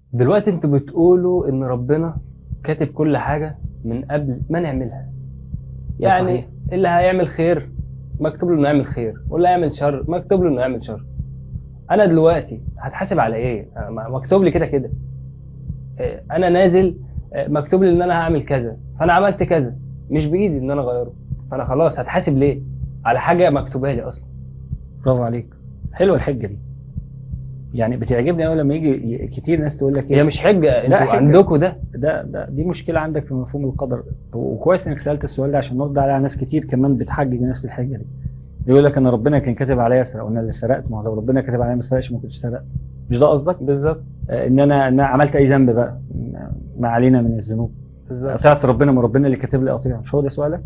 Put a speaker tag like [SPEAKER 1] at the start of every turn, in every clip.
[SPEAKER 1] دلوقتي انتوا بتقولوا ان ربنا كاتب كل حاجة من قبل ما نعملها يعني
[SPEAKER 2] صحيح.
[SPEAKER 1] اللي هيعمل خير مكتوب له انه يعمل خير واللي هيعمل شر مكتوب له انه يعمل شر انا دلوقتي هتحاسب على ايه آه، ما- مكتوب لي كده كده آه، انا نازل آه، مكتوب لي ان انا هعمل كذا فانا عملت كذا مش بايدي ان انا اغيره فانا خلاص هتحاسب ليه على حاجة مكتوبة لي اصلا
[SPEAKER 2] برافو عليك حلوه الحجه دي يعني بتعجبني قوي لما يجي ي- كتير ناس تقول لك
[SPEAKER 1] هي مش حجة انتوا
[SPEAKER 2] حجة.
[SPEAKER 1] عندكم ده
[SPEAKER 2] ده ده دي مشكله عندك في مفهوم القدر وكويس انك سالت السؤال ده عشان نرد على ناس كتير كمان بتحجج نفس الحجه دي يقول لك انا ربنا كان كاتب عليا اسرق وانا اللي سرقت ما هو لو ربنا كاتب عليا ما اسرقش ما كنتش سرقت مش ده قصدك
[SPEAKER 1] بالظبط
[SPEAKER 2] آه، ان انا ان انا عملت اي ذنب بقى ما- ما علينا من الذنوب
[SPEAKER 1] بالظبط
[SPEAKER 2] اطيعت ربنا ما ربنا اللي كاتب لي اطيع مش هو ده سؤالك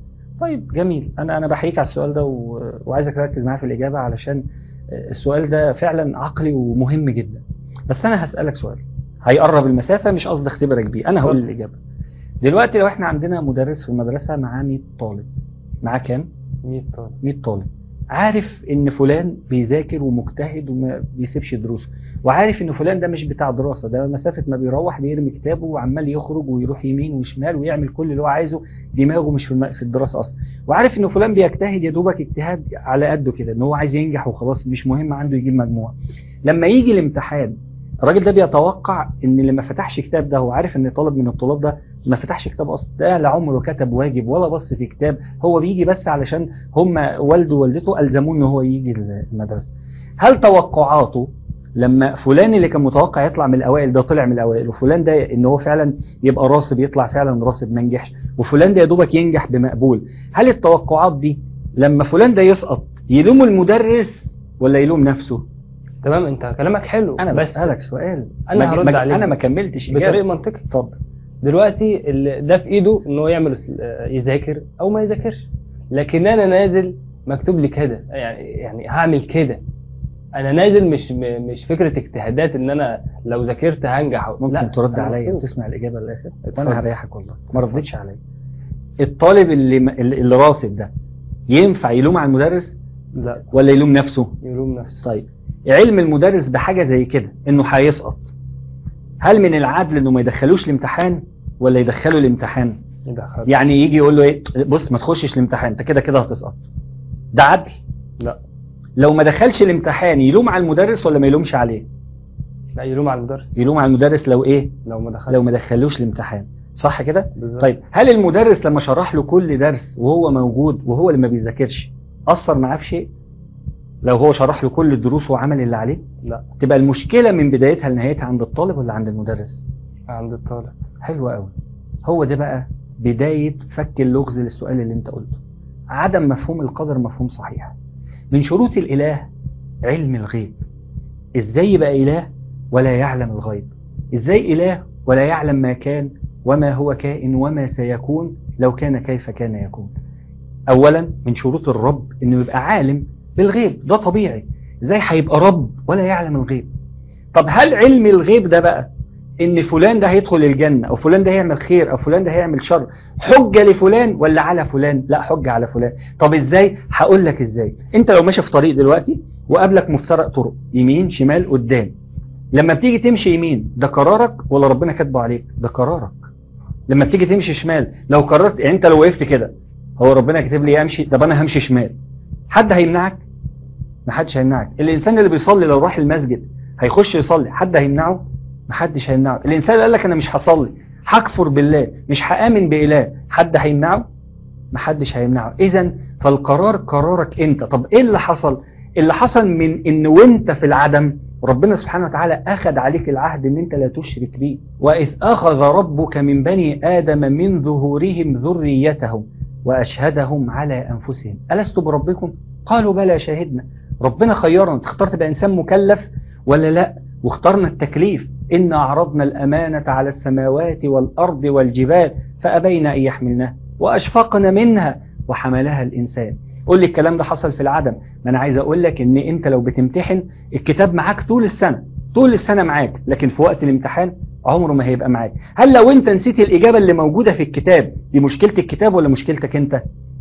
[SPEAKER 2] طيب جميل انا انا بحييك على السؤال ده و... وعايزك تركز معايا في الاجابه علشان السؤال ده فعلا عقلي ومهم جدا بس انا هسالك سؤال هيقرب المسافه مش قصدي اختبرك بيه انا هقول
[SPEAKER 1] اتفضل.
[SPEAKER 2] الاجابه دلوقتي لو احنا عندنا مدرس في المدرسه معاه 100 طالب معاه كام
[SPEAKER 1] 100 طالب
[SPEAKER 2] 100 طالب عارف ان فلان بيذاكر ومجتهد وما بيسيبش دروسه وعارف ان فلان ده مش بتاع دراسه ده مسافه ما بيروح بيرمي كتابه وعمال يخرج ويروح يمين وشمال ويعمل كل اللي هو عايزه دماغه مش في الم- في الدراسه اصلا وعارف ان فلان بيجتهد يا دوبك اجتهاد على قده كده ان هو عايز ينجح وخلاص مش مهم عنده يجيب مجموع لما يجي الامتحان الراجل ده بيتوقع ان اللي ما فتحش كتاب ده هو عارف ان طالب من الطلاب ده ما فتحش كتاب اصلا ده لا عمره كتب واجب ولا بص في كتاب هو بيجي بس علشان هم والده ووالدته الزموه ان هو يجي المدرسه هل توقعاته لما فلان اللي كان متوقع يطلع من الاوائل ده طلع من الاوائل وفلان ده ان هو فعلا يبقى راسب يطلع فعلا راسب ما نجحش وفلان ده يا دوبك ينجح بمقبول هل التوقعات دي لما فلان ده يسقط يلوم المدرس ولا يلوم نفسه
[SPEAKER 1] تمام انت كلامك حلو
[SPEAKER 2] انا
[SPEAKER 1] بس
[SPEAKER 2] بسالك سؤال
[SPEAKER 1] أنا
[SPEAKER 2] ما-
[SPEAKER 1] هرد
[SPEAKER 2] ما-
[SPEAKER 1] عليك.
[SPEAKER 2] انا ما كملتش
[SPEAKER 1] بطريقه
[SPEAKER 2] اجابه
[SPEAKER 1] منطقي
[SPEAKER 2] اتفضل
[SPEAKER 1] دلوقتي اللي ده في ايده ان هو يعمل آه، يذاكر او ما يذاكرش لكن انا نازل مكتوب لي كده يعني يعني هعمل كده انا نازل مش م- مش فكره اجتهادات ان انا لو ذاكرت هنجح أو-
[SPEAKER 2] ممكن
[SPEAKER 1] لا
[SPEAKER 2] ترد
[SPEAKER 1] أنا
[SPEAKER 2] عليا
[SPEAKER 1] مكتوب.
[SPEAKER 2] وتسمع الاجابه للاخر
[SPEAKER 1] اتفضل.
[SPEAKER 2] وانا هريحك والله ما ردتش عليا الطالب اللي اللي اللي راسب ده ينفع يلوم على المدرس
[SPEAKER 1] لا
[SPEAKER 2] ولا يلوم نفسه
[SPEAKER 1] يلوم نفسه
[SPEAKER 2] طيب علم المدرس بحاجه زي كده انه هيسقط هل من العدل انه ما يدخلوش الامتحان ولا يدخلوا الامتحان
[SPEAKER 1] يدخل
[SPEAKER 2] يعني يجي يقول له ايه بص ما تخشش الامتحان انت كده كده هتسقط ده عدل
[SPEAKER 1] لا
[SPEAKER 2] لو ما دخلش الامتحان يلوم على المدرس ولا ما يلومش عليه
[SPEAKER 1] لا يلوم على المدرس
[SPEAKER 2] يلوم على المدرس لو ايه
[SPEAKER 1] لو ما دخلش
[SPEAKER 2] لو ما دخلوش الامتحان صح كده
[SPEAKER 1] بالظبط.
[SPEAKER 2] طيب هل المدرس لما شرح له كل درس وهو موجود وهو اللي ما بيذاكرش اثر معاه في شيء لو هو شرح له كل الدروس وعمل اللي عليه
[SPEAKER 1] لا
[SPEAKER 2] تبقى المشكله من بدايتها لنهايتها عند الطالب ولا عند المدرس
[SPEAKER 1] عند الطالب
[SPEAKER 2] حلو قوي هو ده بقى بدايه فك اللغز للسؤال اللي انت قلته عدم مفهوم القدر مفهوم صحيح من شروط الاله علم الغيب ازاي يبقى اله ولا يعلم الغيب ازاي اله ولا يعلم ما كان وما هو كائن وما سيكون لو كان كيف كان يكون اولا من شروط الرب انه يبقى عالم بالغيب ده طبيعي ازاي هيبقى رب ولا يعلم الغيب طب هل علم الغيب ده بقى ان فلان ده هيدخل الجنة او فلان ده هيعمل خير او فلان ده هيعمل شر حجة لفلان ولا على فلان لا حجة على فلان طب ازاي هقول لك ازاي انت لو ماشي في طريق دلوقتي وقابلك مفترق طرق يمين شمال قدام لما بتيجي تمشي يمين ده قرارك ولا ربنا كاتبه عليك ده قرارك لما بتيجي تمشي شمال لو قررت يعني انت لو وقفت كده هو ربنا كاتب لي امشي طب انا همشي شمال حد هيمنعك محدش هيمنعك الانسان اللي بيصلي لو راح المسجد هيخش يصلي حد هيمنعه محدش هيمنعه الانسان اللي قال لك انا مش هصلي هكفر بالله مش هامن باله حد هيمنعه محدش هيمنعه اذا فالقرار قرارك انت طب ايه اللي حصل اللي حصل من ان وانت في العدم ربنا سبحانه وتعالى اخذ عليك العهد ان انت لا تشرك به واذ اخذ ربك من بني ادم من ظهورهم ذريتهم واشهدهم على انفسهم الست بربكم قالوا بلى شهدنا ربنا خيرنا تختار تبقى انسان مكلف ولا لا واخترنا التكليف إنا عرضنا الأمانة على السماوات والأرض والجبال فأبين أن يحملنها وأشفقن منها وحملها الإنسان قول لي الكلام ده حصل في العدم ما أنا عايز أقول لك إن أنت لو بتمتحن الكتاب معاك طول السنة طول السنة معاك لكن في وقت الامتحان عمره ما هيبقى معاك هل لو أنت نسيت الإجابة اللي موجودة في الكتاب دي مشكلة الكتاب ولا مشكلتك أنت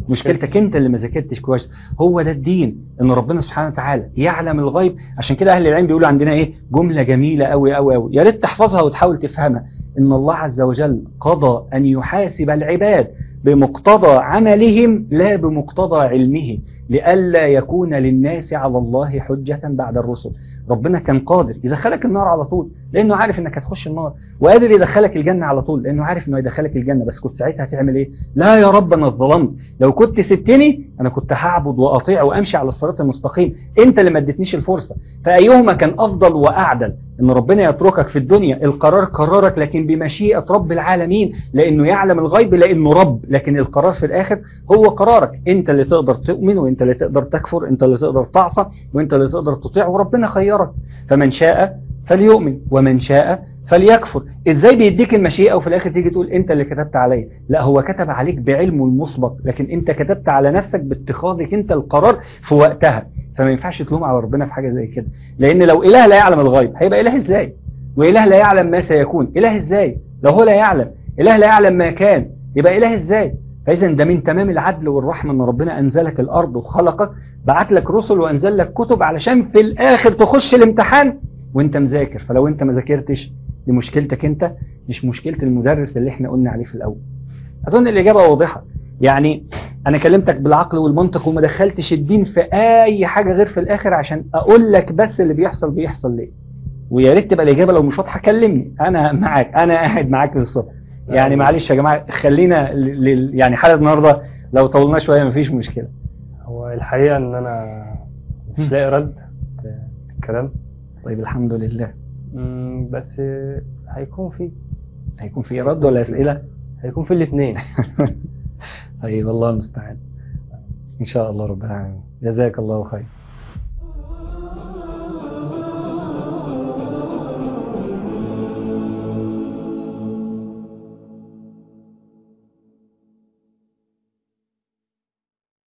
[SPEAKER 2] مشكلتك انت اللي ما ذاكرتش كويس هو ده الدين ان ربنا سبحانه وتعالى يعلم الغيب عشان كده اهل العلم بيقولوا عندنا ايه جمله جميله قوي قوي قوي يا ريت تحفظها وتحاول تفهمها ان الله عز وجل قضى ان يحاسب العباد بمقتضى عملهم لا بمقتضى علمه لئلا يكون للناس على الله حجة بعد الرسل ربنا كان قادر يدخلك النار على طول لانه عارف انك هتخش النار وقادر يدخلك الجنة على طول لانه عارف انه يدخلك الجنة بس كنت ساعتها هتعمل ايه لا يا رب انا ظلمت لو كنت سبتني انا كنت هعبد واطيع وامشي على الصراط المستقيم انت اللي ما اديتنيش الفرصة فايهما كان افضل واعدل ان ربنا يتركك في الدنيا القرار قرارك لكن بمشيئة رب العالمين لانه يعلم الغيب لانه رب لكن القرار في الاخر هو قرارك انت اللي تقدر تؤمن وانت اللي تقدر تكفر انت اللي تقدر تعصى وانت اللي تقدر تطيع وربنا خيرك فمن شاء فليؤمن ومن شاء فليكفر ازاي بيديك المشيئة وفي الاخر تيجي تقول انت اللي كتبت عليا لا هو كتب عليك بعلمه المسبق لكن انت كتبت على نفسك باتخاذك انت القرار في وقتها فما ينفعش تلوم على ربنا في حاجة زي كده لان لو اله لا يعلم الغيب هيبقى اله ازاي واله لا يعلم ما سيكون اله ازاي لو هو لا يعلم اله لا يعلم ما كان يبقى اله ازاي فاذا ده من تمام العدل والرحمة ان ربنا انزلك الارض وخلقك بعت لك رسل وانزل لك كتب علشان في الاخر تخش الامتحان وانت مذاكر فلو انت ما ذاكرتش دي مشكلتك انت مش مشكلة المدرس اللي احنا قلنا عليه في الاول اظن الاجابة واضحة يعني انا كلمتك بالعقل والمنطق وما دخلتش الدين في اي حاجة غير في الاخر عشان اقول لك بس اللي بيحصل بيحصل ليه ويا ريت تبقى الاجابة لو مش واضحة كلمني انا معاك انا قاعد معاك للصبح يعني معلش يا جماعة خلينا ل... يعني حلقة النهاردة لو طولنا شوية مفيش مشكلة
[SPEAKER 1] هو الحقيقة ان انا مش لاقي رد في الكلام
[SPEAKER 2] طيب الحمد لله
[SPEAKER 1] مم، بس هيكون في
[SPEAKER 2] هيكون في رد ولا أسئلة
[SPEAKER 1] هيكون في الاثنين
[SPEAKER 2] طيب الله المستعان إن شاء الله رب العالمين جزاك الله خير